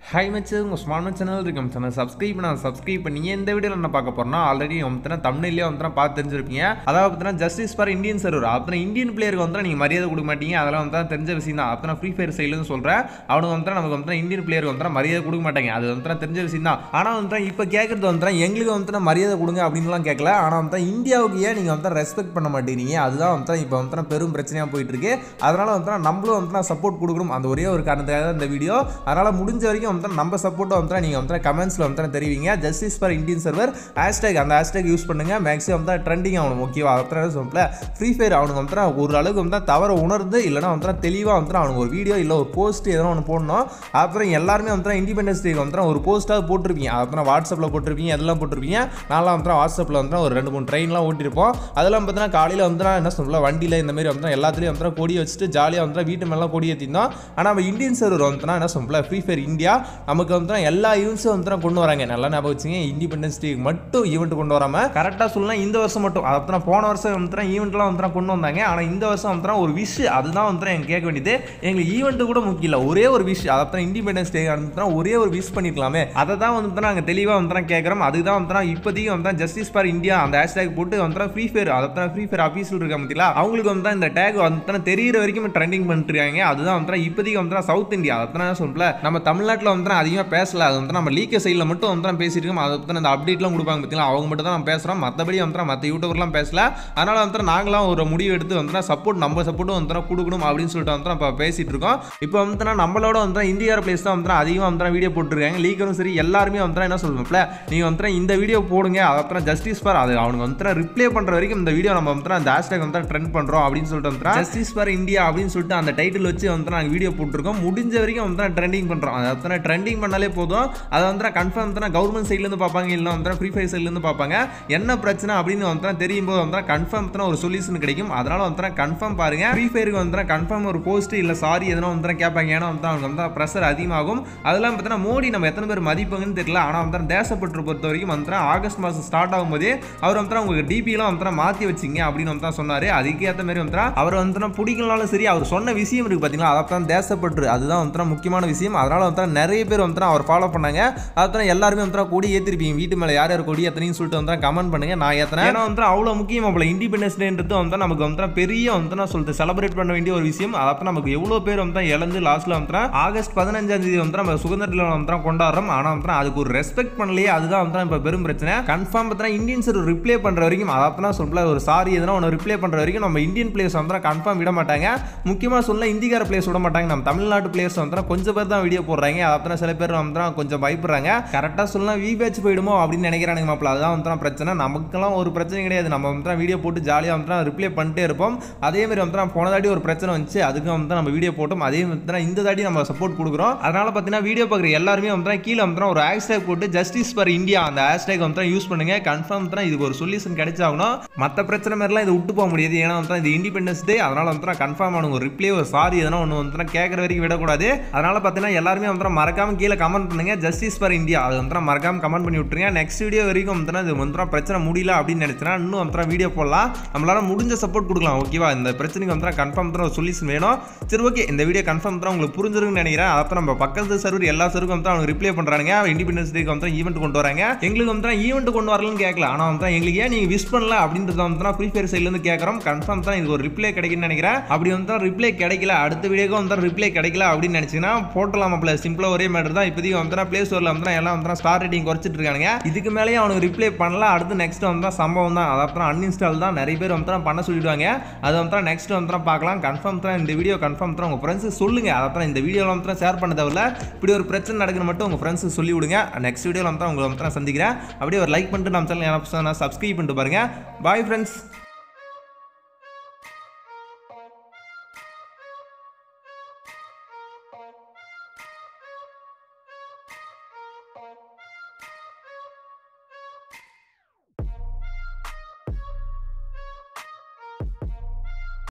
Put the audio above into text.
High மச்சு உங்கள் small much channel இருக்கும் சேனல் சப்ஸ்கிரைப் பண்ண சப்ஸ்கிரைப் பண்ணி இந்த வீடியோவில் என்ன பார்க்க போறோம்னா ஆல்ரெடி வந்து தமிழ்லேயே வந்து பார்த்து தெரிஞ்சிருப்பீங்க அதாவது பார்த்தீங்கன்னா ஜஸ்டிஸ் ஃபார் இந்தியன் சர்வர் அப்புறம் இந்தியன் பிளேயருக்கு வந்து நீங்கள் மரியாதை கொடுக்க மாட்டீங்க அதெல்லாம் வந்து தெரிஞ்ச விஷயம் தான் அப்புறம் ஃப்ரீ ஃபயர் சைடுன்னு சொல்கிறேன் அவனுக்கு வந்து நமக்கு வந்து இந்தியன் பிளேயருக்கு வந்து மரியாதை கொடுக்க மாட்டாங்க அது வந்து தெரிஞ்ச விஷயம் தான் ஆனால் வந்து இப்போ கேட்குறது வந்து எங்களுக்கு வந்து மரியாதை கொடுங்க அப்படின்லாம் கேட்கல ஆனால் வந்து இந்தியாவுக்கு ஏன் நீங்கள் வந்து ரெஸ்பெக்ட் பண்ண மாட்டேங்கிறீங்க அதுதான் வந்து இப்போ வந்து பெரும் பிரச்சனையாக போயிட்டு இருக்கு அதனால வந்து நம்மளும் வந்து சப்போர்ட் கொடுக்கணும் அந்த ஒரே ஒரு காரணத்துக்காக தான் இந்த வீடியோ அதனால் முடிஞ்ச வரைக்கும் வந்து நம்ம சப்போர்ட்டை வந்து நீங்கள் வந்து கமெண்ட்ஸில் வந்து தெரிவிங்க justice for Indian server hashtag அந்த ஹேஷ்டேக் யூஸ் பண்ணுங்க மேக்ஸிமம் வந்து ட்ரெண்டிங் ஆகணும் ஓகேவா அப்புறம் சொல்ல ஃப்ரீ ஃபயர் அவனுக்கு வந்து ஒரு அளவுக்கு வந்து தவற உணர்ந்து இல்லைனா வந்து தெளிவாக வந்து அவனுக்கு ஒரு வீடியோ இல்லை ஒரு போஸ்ட் எதனா ஒன்று போடணும் அப்புறம் எல்லாருமே வந்து இண்டிபெண்டன்ஸ் டே வந்து ஒரு போஸ்ட்டாக போட்டிருப்பீங்க அப்புறம் வாட்ஸ்அப்பில் போட்டிருப்பீங்க எல்லாம் போட்டிருப்பீங்க நான்லாம் வந்து வாட்ஸ்அப்பில் வந்து ஒரு ரெண்டு மூணு ட்ரெயின்லாம் ஓட்டிருப்போம் அதெல்லாம் பார்த்தீங்கன்னா காலையில் வந்து என்ன சொல்ல வண்டியில் இந்த மாதிரி வந்து எல்லாத்துலேயும் வந்து கொடி வச்சுட்டு ஜாலியாக வந்து வீட்டு மேலாம் கொடி ஏற்றிருந்தோம் ஆனால் நம்ம இந்தியன் சர்வர் வந்து என்ன சொல்ல ஃப்ரீ ஃபயர் இந்தியா நமக்கு வந்து எல்லா ஈவெண்ட்ஸும் வந்து கொண்டு வராங்க நல்லா ஞாபகம் வச்சுங்க இண்டிபெண்டன்ஸ் டே மட்டும் ஈவெண்ட் கொண்டு வராமல் கரெக்டாக சொல்லலாம் இந்த வருஷம் மட்டும் அதான் போன வருஷம் வந்து ஈவெண்ட்லாம் வந்து கொண்டு வந்தாங்க ஆனால் இந்த வருஷம் வந்து ஒரு விஷ் அதுதான் வந்து எனக்கு கேட்க வேண்டியது எங்களுக்கு ஈவெண்ட்டு கூட முக்கியம் இல்லை ஒரே ஒரு விஷ் அதான் இண்டிபெண்டன்ஸ் டே வந்து ஒரே ஒரு விஷ் பண்ணிருக்கலாமே அதை தான் வந்து நாங்கள் தெளிவாக வந்து கேட்குறோம் அதுதான் வந்து இப்போதைக்கு வந்து ஜஸ்டிஸ் ஃபார் இந்தியா அந்த ஹேஷ்டேக் போட்டு வந்து ஃப்ரீ ஃபயர் அதான் ஃப்ரீ ஃபயர் ஆஃபீஸில் இருக்க பார்த்தீங்களா அவங்களுக்கு வந்து இந்த டேக் வந்து தெரியிற வரைக்கும் ட்ரெண்டிங் பண்ணிட்டு இருக்காங்க அதுதான் வந்து இப்போதைக்கு வந்து சவுத் இந்தியா அதான் சொல்லல நம்ம தமிழ்நாட்டில் வந்து அதிகமாக பேசல அது வந்து நம்ம லீக்க சைடில் மட்டும் வந்து நம்ம பேசிட்டு இருக்கோம் அதை பற்றி அந்த அப்டேட்லாம் கொடுப்பாங்க பார்த்தீங்களா அவங்க மட்டும் தான் நம்ம பேசுகிறோம் மற்றபடி வந்து மற்ற யூடியூபர்லாம் பேசல அதனால் வந்து நாங்களாம் ஒரு முடிவு எடுத்து வந்து சப்போர்ட் நம்ம சப்போர்ட்டும் வந்து கொடுக்கணும் அப்படின்னு சொல்லிட்டு வந்து நம்ம பேசிட்டு இருக்கோம் இப்போ வந்து நம்மளோட வந்து இந்தியா பிளேஸ் தான் வந்து அதிகமாக வந்து வீடியோ போட்டுருக்காங்க லீக்கரும் சரி எல்லாருமே வந்து என்ன சொல்லுவோம்ல நீங்கள் வந்து இந்த வீடியோ போடுங்க அப்புறம் ஜஸ்டிஸ் ஃபார் அது அவனுக்கு வந்து ரிப்ளை பண்ணுற வரைக்கும் இந்த வீடியோ நம்ம வந்து அந்த ஹேஷ்டேக் வந்து ட்ரெண்ட் பண்ணுறோம் அப்படின்னு சொல்லிட்டு வந்து ஜஸ்டிஸ் ஃபார் இந்தியா அப்படின்னு சொல்லிட்டு அந்த டைட்டில் வச்சு வந்து நாங்கள் வீடியோ போட்டிருக்கோம் முடிஞ்ச வரைக்கும் வந்து ட்ரெண்டிங் பண்ணுறோம் அதை ட்ரெண்டிங் பண்ணாலே போதும் அதை வந்து கன்ஃபார்ம் வந்து கவர்மெண்ட் சைட்லேருந்து பார்ப்பாங்க இல்லை வந்து ஃப்ரீ ஃபயர் சைட்லேருந்து பார்ப்பாங்க என்ன பிரச்சனை அப்படின்னு வந்து தெரியும் போது வந்து கன்ஃபார்ம் தான் ஒரு சொல்யூஷன் கிடைக்கும் அதனால வந்து கன்ஃபார்ம் பாருங்க ஃப்ரீ ஃபயருக்கு வந்து கன்ஃபார்ம் ஒரு போஸ்ட் இல்லை சாரி எதனா வந்து கேட்பாங்க ஏன்னா வந்து அவங்க வந்து ப்ரெஷர் அதிகமாகும் அதெல்லாம் பார்த்தீங்கன்னா மோடி நம்ம எத்தனை பேர் மதிப்புங்கன்னு தெரியல ஆனால் வந்து தேசப்பற்று பொறுத்த வரைக்கும் வந்து ஆகஸ்ட் மாதம் ஸ்டார்ட் ஆகும்போதே அவர் வந்து உங்களுக்கு டிபிலாம் வந்து மாற்றி வச்சிங்க அப்படின்னு வந்து சொன்னார் அதுக்கேற்ற மாதிரி வந்து அவர் வந்து பிடிக்கலனாலும் சரி அவர் சொன்ன விஷயம் இருக்குது பார்த்தீங்களா அதை தான் தேசப்பற்று அதுதான் வந்து முக்கியமான விஷயம் அதனால வந்து நிறைய பேர் வந்து அவர் ஃபாலோ பண்ணாங்க அதான் எல்லாருமே வந்து கொடி ஏற்றிருப்பீங்க வீட்டு மேலே யார் யார் கொடி ஏத்தனையும் சொல்லிட்டு வந்து கமெண்ட் பண்ணுங்க நான் ஏற்றினேன் ஏன்னா வந்து அவ்வளோ முக்கியம் போல இண்டிபெண்டன்ஸ் டேன்றது வந்து நமக்கு வந்து பெரிய வந்து நான் சொல்லிட்டு செலிப்ரேட் பண்ண வேண்டிய ஒரு விஷயம் அதான் நமக்கு எவ்வளோ பேர் வந்து இழந்து லாஸ்ட்டில் வந்து ஆகஸ்ட் பதினஞ்சாம் தேதி வந்து நம்ம சுதந்திர தினம் வந்து கொண்டாடுறோம் ஆனால் வந்து அதுக்கு ஒரு ரெஸ்பெக்ட் பண்ணலையே அதுதான் வந்து இப்போ பெரும் பிரச்சனை கன்ஃபார்ம் பார்த்தீங்கன்னா இந்தியன்ஸ் ஒரு ரிப்ளை பண்ணுற வரைக்கும் அதான் சொல்ல ஒரு சாரி எதனா ஒன்று ரிப்ளை பண்ணுற வரைக்கும் நம்ம இந்தியன் பிளேயர்ஸ் வந்து கன்ஃபார்ம் விட மாட்டாங்க முக்கியமாக சொல்ல இந்திக்கார பிளேயர்ஸ் விட மாட்டாங்க நம்ம தமிழ்நாட்டு பிளேயர்ஸ் வந்து கொஞ்சம் பேர் தான் வீடியோ போடுறாங்க அப்புறம் சில பேர் வந்து கொஞ்சம் பயப்படுறாங்க கரெக்டாக சொல்லலாம் வி பேட்ச் போயிடுமோ அப்படின்னு நினைக்கிறானுங்க மாப்பிள அதுதான் வந்து பிரச்சனை நமக்கெல்லாம் ஒரு பிரச்சனை கிடையாது நம்ம வந்து வீடியோ போட்டு ஜாலியாக வந்து ரிப்ளை பண்ணிட்டே இருப்போம் அதே மாதிரி வந்து போன தாடி ஒரு பிரச்சனை வந்துச்சு அதுக்கு வந்து நம்ம வீடியோ போட்டோம் அதே மாதிரி இந்த தாடி நம்ம சப்போர்ட் கொடுக்குறோம் அதனால பார்த்தீங்கன்னா வீடியோ பார்க்குற எல்லாருமே வந்து கீழே வந்து ஒரு ஹேஷ்டேக் போட்டு ஜஸ்டிஸ் ஃபார் இந்தியா அந்த ஹேஷ்டேக் வந்து யூஸ் பண்ணுங்க கன்ஃபார்ம் தான் இதுக்கு ஒரு சொல்யூஷன் கிடைச்சாகணும் மற்ற பிரச்சனை மாதிரிலாம் இது விட்டு போக முடியாது ஏன்னா வந்து இது இண்டிபெண்டன்ஸ் டே அதனால வந்து கன்ஃபார்ம் ஆனுங்க ஒரு ரிப்ளை ஒரு சாரி எதனா ஒன்று வந்து கேட்குற வரைக்கும் விடக்கூடாது அதனால பார்த்தீங்கன்னா எல்லாருமே வந்து மறக்காம கீழே கமெண்ட் பண்ணுங்க ஜஸ்டிஸ் ஃபார் இந்தியா அது வந்து மறக்காம கமெண்ட் பண்ணி விட்டுருங்க நெக்ஸ்ட் வீடியோ வரைக்கும் வந்து இது வந்து பிரச்சனை முடியல அப்படின்னு நினைச்சேன்னா இன்னும் வந்து வீடியோ போடலாம் நம்மளால முடிஞ்ச சப்போர்ட் கொடுக்கலாம் ஓகேவா இந்த பிரச்சனைக்கு வந்து கன்ஃபார்ம் தான் ஒரு சொல்யூஷன் வேணும் சரி ஓகே இந்த வீடியோ கன்ஃபார்ம் தான் உங்களுக்கு புரிஞ்சிருக்குன்னு நினைக்கிறேன் அதான் நம்ம பக்கத்து சர்வர் எல்லா சர்வருக்கும் வந்து அவங்க ரிப்ளை பண்ணுறாங்க இண்டிபெண்டன்ஸ் டேக்கு வந்து ஈவெண்ட் கொண்டு வராங்க எங்களுக்கு வந்து ஈவெண்ட் கொண்டு வரலன்னு கேட்கல ஆனால் வந்து எங்களுக்கு ஏன் நீங்கள் விஷ் பண்ணல அப்படின்றத வந்து ஃப்ரீ ஃபயர் சைட்லேருந்து கேட்குறோம் கன்ஃபார்ம் தான் இது ஒரு ரிப்ளை கிடைக்குன்னு நினைக்கிறேன் அப்படி வந்து ரிப்ளை கிடைக்கல அடுத்த வீடியோக்கு வந்து ரிப்ளை கிடைக்கல அப்படின்னு நினச்சிங்கன்னா போட்டலாம் அப்பல சிம்பிளாக ஒரே மேட்டர் தான் இப்போதைக்கு வந்து ப்ளே ஸ்டோரில் வந்து எல்லாம் வந்து ஸ்டார் ரேட்டிங் குறைச்சிட்டு இருக்காங்க இதுக்கு மேலேயும் அவனுக்கு ரிப்ளை பண்ணல அடுத்து நெக்ஸ்ட் வந்து சம்பவம் தான் அதான் அன்இன்ஸ்டால் தான் நிறைய பேர் வந்து பண்ண சொல்லிடுவாங்க அது வந்து நெக்ஸ்ட் வந்து பார்க்கலாம் கன்ஃபார்ம் தான் இந்த வீடியோ கன்ஃபார்ம் தான் உங்கள் ஃப்ரெண்ட்ஸு சொல்லுங்க அதான் இந்த வீடியோவில் வந்து ஷேர் பண்ண தேவையில்ல இப்படி ஒரு பிரச்சனை நடக்குன்னு மட்டும் உங்கள் ஃப்ரெண்ட்ஸு சொல்லி விடுங்க நெக்ஸ்ட் வீடியோவில் வந்து உங்களை வந்து நான் சந்திக்கிறேன் அப்படியே ஒரு லைக் பண்ணிட்டு நம்ம சேனல் சப்ஸ்கிரைப் பண்ணிட்டு பாருங்க பாய் ஃப்ரெண்ட்ஸ் Thank you.